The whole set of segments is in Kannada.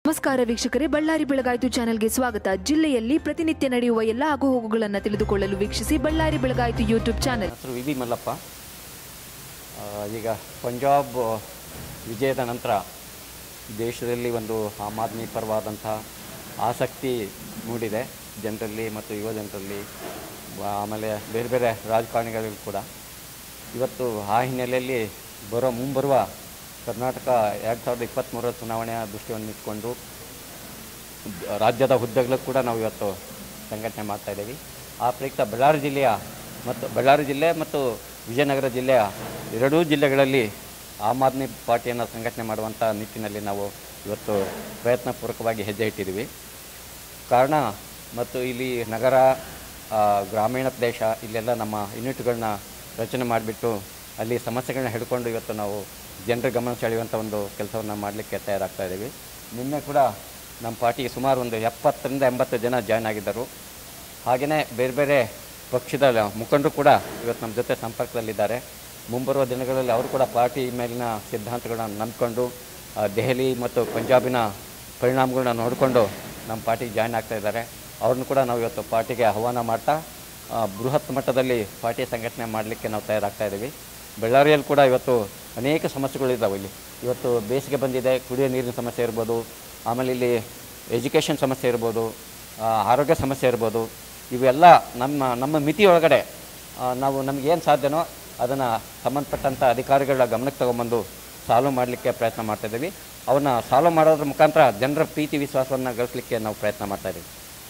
ನಮಸ್ಕಾರ ವೀಕ್ಷಕರೇ ಬಳ್ಳಾರಿ ಬೆಳಗಾಯಿತು ಚಾನೆಲ್ಗೆ ಸ್ವಾಗತ ಜಿಲ್ಲೆಯಲ್ಲಿ ಪ್ರತಿನಿತ್ಯ ನಡೆಯುವ ಎಲ್ಲ ಆಗುಹೋಗುಗಳನ್ನು ತಿಳಿದುಕೊಳ್ಳಲು ವೀಕ್ಷಿಸಿ ಬಳ್ಳಾರಿ ಬೆಳಗಾಯಿತು ಯೂಟ್ಯೂಬ್ ಚಾನೆಲ್ ಹೆಸರು ವಿ ಬಿ ಮಲ್ಲಪ್ಪ ಆ, ಈಗ ಪಂಜಾಬ್ ವಿಜಯದ ನಂತರ ದೇಶದಲ್ಲಿ ಒಂದು ಆಮ್ ಆದ್ಮಿ ಪರವಾದಂಥ ಆಸಕ್ತಿ ಮೂಡಿದೆ ಜನರಲ್ಲಿ ಮತ್ತು ಯುವ ಜನರಲ್ಲಿ ಆ, ಆಮೇಲೆ ಬೇರೆ ಬೇರೆ ರಾಜಕಾರಣಿಗಳಿಗೂ ಕೂಡ ಇವತ್ತು ಆ ಹಿನ್ನೆಲೆಯಲ್ಲಿ ಬರೋ ಮುಂಬರುವ ಕರ್ನಾಟಕ ಎರಡು ಸಾವಿರದ ಇಪ್ಪತ್ತ್ಮೂರರ ಚುನಾವಣೆಯ ದೃಷ್ಟಿಯನ್ನು ಇಟ್ಕೊಂಡು ರಾಜ್ಯದ ಹುದ್ದೆಗಳು ಕೂಡ ನಾವು ಇವತ್ತು ಸಂಘಟನೆ ಮಾಡ್ತಾ ಇದ್ದೀವಿ ಆ ಪ್ರಯುಕ್ತ ಬಳ್ಳಾರಿ ಜಿಲ್ಲೆಯ ಮತ್ತು ಬಳ್ಳಾರಿ ಜಿಲ್ಲೆ ಮತ್ತು ವಿಜಯನಗರ ಜಿಲ್ಲೆಯ ಎರಡೂ ಜಿಲ್ಲೆಗಳಲ್ಲಿ ಆಮ್ ಆದ್ಮಿ ಪಾರ್ಟಿಯನ್ನು ಸಂಘಟನೆ ಮಾಡುವಂಥ ನಿಟ್ಟಿನಲ್ಲಿ ನಾವು ಇವತ್ತು ಪ್ರಯತ್ನಪೂರ್ವಕವಾಗಿ ಹೆಜ್ಜೆ ಇಟ್ಟಿದ್ದೀವಿ ಕಾರಣ ಮತ್ತು ಇಲ್ಲಿ ನಗರ ಆ, ಗ್ರಾಮೀಣ ಪ್ರದೇಶ ಇಲ್ಲೆಲ್ಲ ನಮ್ಮ ಯೂನಿಟ್ಗಳನ್ನ ರಚನೆ ಮಾಡಿಬಿಟ್ಟು ಅಲ್ಲಿ ಸಮಸ್ಯೆಗಳನ್ನ ಹಿಡ್ಕೊಂಡು ಇವತ್ತು ನಾವು ಜನರ ಗಮನ ಸೆಳೆಯುವಂಥ ಒಂದು ಕೆಲಸವನ್ನು ಮಾಡಲಿಕ್ಕೆ ತಯಾರಾಗ್ತಾ ಇದ್ದೀವಿ ನಿನ್ನೆ ಕೂಡ ನಮ್ಮ ಪಾರ್ಟಿಗೆ ಸುಮಾರು ಒಂದು ಎಪ್ಪತ್ತರಿಂದ ಎಂಬತ್ತು ಜನ ಜಾಯ್ನ್ ಆಗಿದ್ದರು ಹಾಗೆಯೇ ಬೇರೆ ಬೇರೆ ಪಕ್ಷದ ಮುಖಂಡರು ಕೂಡ ಇವತ್ತು ನಮ್ಮ ಜೊತೆ ಸಂಪರ್ಕದಲ್ಲಿದ್ದಾರೆ ಮುಂಬರುವ ದಿನಗಳಲ್ಲಿ ಅವರು ಕೂಡ ಪಾರ್ಟಿ ಮೇಲಿನ ಸಿದ್ಧಾಂತಗಳನ್ನ ನಂಬಿಕೊಂಡು ಆ, ದೆಹಲಿ ಮತ್ತು ಪಂಜಾಬಿನ ಪರಿಣಾಮಗಳನ್ನ ನೋಡಿಕೊಂಡು ನಮ್ಮ ಪಾರ್ಟಿಗೆ ಜಾಯ್ನ್ ಆಗ್ತಾ ಇದ್ದಾರೆ ಅವ್ರನ್ನ ಕೂಡ ನಾವು ಇವತ್ತು ಪಾರ್ಟಿಗೆ ಆಹ್ವಾನ ಮಾಡ್ತಾ ಆ, ಬೃಹತ್ ಮಟ್ಟದಲ್ಲಿ ಪಾರ್ಟಿ ಸಂಘಟನೆ ಮಾಡಲಿಕ್ಕೆ ನಾವು ತಯಾರಾಗ್ತಾ ಇದ್ದೀವಿ ಬಳ್ಳಾರಿಯಲ್ಲಿ ಕೂಡ ಇವತ್ತು ಅನೇಕ ಸಮಸ್ಯೆಗಳಿದ್ದಾವೆ ಇಲ್ಲಿ ಇವತ್ತು ಬೇಸಿಗೆ ಬಂದಿದೆ ಕುಡಿಯೋ ನೀರಿನ ಸಮಸ್ಯೆ ಇರ್ಬೋದು ಆಮೇಲೆ ಇಲ್ಲಿ ಎಜುಕೇಷನ್ ಸಮಸ್ಯೆ ಇರ್ಬೋದು ಆ, ಆರೋಗ್ಯ ಸಮಸ್ಯೆ ಇರ್ಬೋದು ಇವೆಲ್ಲ ನಮ್ಮ ನಮ್ಮ ಮಿತಿ ಒಳಗಡೆ ಆ, ನಾವು ನಮಗೇನು ಸಾಧ್ಯನೋ ಅದನ್ನು ಸಂಬಂಧಪಟ್ಟಂಥ ಅಧಿಕಾರಿಗಳ ಗಮನಕ್ಕೆ ತಗೊಂಬಂದು ಸಾಲ್ವ್ ಮಾಡಲಿಕ್ಕೆ ಪ್ರಯತ್ನ ಮಾಡ್ತಾಯಿದ್ದೀವಿ ಅವನ್ನ ಸಾಲ್ವ್ ಮಾಡೋದ್ರ ಮುಖಾಂತರ ಜನರ ಪ್ರೀತಿ ವಿಶ್ವಾಸವನ್ನು ಗಳಿಸಲಿಕ್ಕೆ ನಾವು ಪ್ರಯತ್ನ ಮಾಡ್ತಾಯಿದ್ದೀವಿ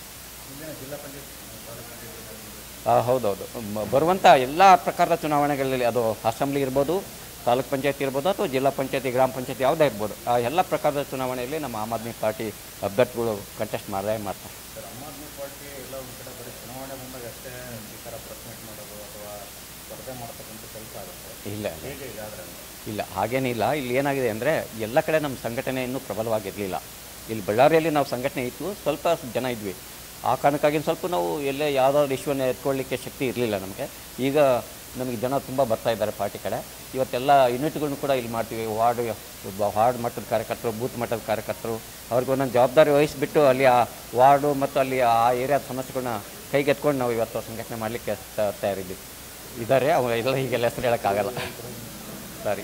ಆ, ಹೌದೌದು ಮ- ಬರುವಂಥ ಎಲ್ಲ ಪ್ರಕಾರದ ಚುನಾವಣೆಗಳಲ್ಲಿ ಅದು ಅಸೆಂಬ್ಲಿ ಇರ್ಬೋದು ತಾಲೂಕ್ ಪಂಚಾಯತಿ ಇರ್ಬೋದು ಅಥವಾ ಜಿಲ್ಲಾ ಪಂಚಾಯತಿ ಗ್ರಾಮ ಪಂಚಾಯತಿ ಯಾವುದೇ ಇರ್ಬೋದು ಆ ಎಲ್ಲ ಪ್ರಕಾರದ ಚುನಾವಣೆಯಲ್ಲಿ ನಮ್ಮ ಆಮ್ ಆದ್ಮಿ ಪಾರ್ಟಿ ಅಭ್ಯರ್ಥಿಗಳು ಕಂಟೆಸ್ಟ್ ಮಾಡದೇ ಮಾಡ್ತಾರೆ ಆಮ್ ಆದ್ಮಿ ಪಾರ್ಟಿ ಎಲ್ಲ ಒಂದು ಕಡೆ ಬರೀ ಚುನಾವಣೆ ಬಂದಾಗ ಅಷ್ಟೇ ಈ ಥರ ಪ್ರೆಸ್ ಮೀಟ್ ಮಾಡೋದು ಅಥವಾ ಸ್ಪರ್ಧೆ ಮಾಡ್ತಕ್ಕಂಥ ಕೆಲಸ ಆಗುತ್ತೆ ಇಲ್ಲ ಇಲ್ಲ ಹೇಗೆ ಈಗ ಆದ್ರೆ ಇಲ್ಲ ಹಾಗೇನಿಲ್ಲ ಇಲ್ಲಿ ಏನಾಗಿದೆ ಅಂದರೆ ಎಲ್ಲ ಕಡೆ ನಮ್ಮ ಸಂಘಟನೆ ಇನ್ನೂ ಪ್ರಬಲವಾಗಿರಲಿಲ್ಲ ಇಲ್ಲಿ ಬಳ್ಳಾರಿಯಲ್ಲಿ ನಾವು ಸಂಘಟನೆ ಇತ್ತು ಸ್ವಲ್ಪ ಜನ ಇದ್ವಿ ಆ ಕಾರಣಕ್ಕಾಗಿ ಸ್ವಲ್ಪ ನಾವು ಎಲ್ಲೇ ಯಾವುದಾದ್ರು ಇಶ್ಯೂನ ಎತ್ಕೊಳ್ಳಿಕ್ಕೆ ಶಕ್ತಿ ಇರಲಿಲ್ಲ ನಮಗೆ ಈಗ ನಮಗೆ ಜನ ತುಂಬ ಬರ್ತಾ ಇದ್ದಾರೆ ಪಾರ್ಟಿ ಕಡೆ ಇವತ್ತೆಲ್ಲ ಯೂನಿಟ್ಗಳನ್ನು ಕೂಡ ಇಲ್ಲಿ ಮಾಡ್ತೀವಿ ವಾರ್ಡ್ ವಾರ್ಡ್ ಮಟ್ಟದ ಕಾರ್ಯಕರ್ತರು ಬೂತ್ ಮಟ್ಟದ ಕಾರ್ಯಕರ್ತರು ಅವ್ರಿಗೆ ಒಂದೊಂದು ಜವಾಬ್ದಾರಿ ವಹಿಸಿಬಿಟ್ಟು ಅಲ್ಲಿ ಆ ವಾರ್ಡು ಮತ್ತು ಅಲ್ಲಿ ಆ ಏರಿಯಾದ ಸಮಸ್ಯೆಗಳನ್ನ ಕೈಗೆ ಎತ್ಕೊಂಡು ನಾವು ಇವತ್ತು ಸಂಘಟನೆ ಮಾಡಲಿಕ್ಕೆ ತಯಾರಿದ್ದೀವಿ ಇದ್ದಾರೆ ಅವ ಎಲ್ಲ ಹೀಗೆಲ್ಲ ಹೆಸರು ಹೇಳೋಕ್ಕಾಗಲ್ಲ ಸರಿ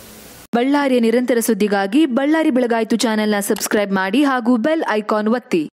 ಬಳ್ಳಾರಿಯ ನಿರಂತರ ಸುದ್ದಿಗಾಗಿ ಬಳ್ಳಾರಿ ಬೆಳಗಾಯಿತು ಚಾನೆಲ್ನ ಸಬ್ಸ್ಕ್ರೈಬ್ ಮಾಡಿ ಹಾಗೂ ಬೆಲ್ ಐಕಾನ್ ಒತ್ತಿ